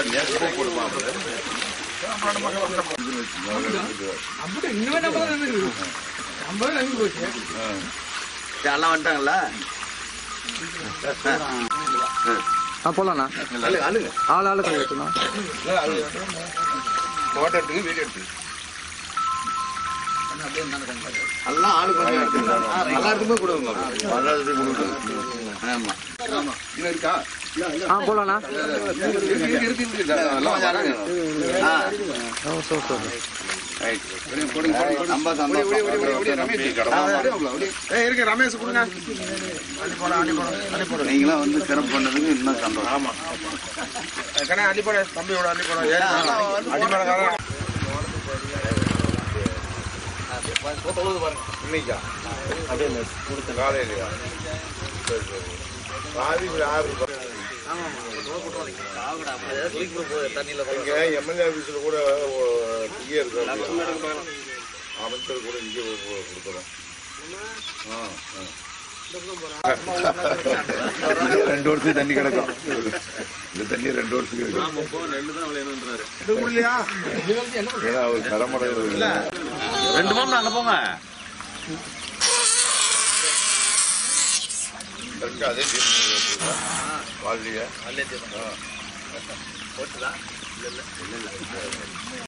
நேற்று கொடுப்பான் அப்படி இன்னுமே நம்ம தான் நின்னுக்குது. ஐம்பது நம்பி போச்சு எல்லாம் வந்துட்டாங்களா ஆ போலாண்ணா அழுங்க அழுங்க ஆள் ஆளு கொஞ்சம் எடுத்துண்ணா போட்டோ எடுத்துங்க வீடியோ எடுத்துங்க எல்லாம் ஆளு கொஞ்சம் எடுத்துங்க எல்லாருக்குமே கொடுங்க எல்லாத்துக்கும் கொடுங்க ஆமா இது இருக்கா ஆ போலாண்ணா இருக்கு இருக்கு இருக்கு இருக்கு எல்லாம் கொஞ்சம் அழகு. ஆ ஓ சோ சோ ரைட் கொடுங்க கொடுங்க அம்பா சம்பா ரமேஷ் கொடுங்க நீங்களாம் வந்து சிறப்பு பண்ணதுக்கு இன்னும் சந்தோஷம் ஆமா அடிப்படை தம்பியோட அடிப்படை இன்னைக்கா காலையிலயா சரி சரி பாதி ஆறு இங்க எம்எல்ஏ ஆபீஸ்ல கூட இங்கே இருக்கு அமைச்சர் கூட இங்கே கொடுக்குறோம் ஆ, ஆ. ரெண்டு வருஷத்துக்கு தண்ணி கிடக்கும் இந்த தண்ணி ரெண்டு வருஷத்துக்கு இருக்கும் ஏன்னா அவர் தரமடை ரெண்டு மாமன் அங்க போங்க கரெக்டாக அதே வாழ்க்கைய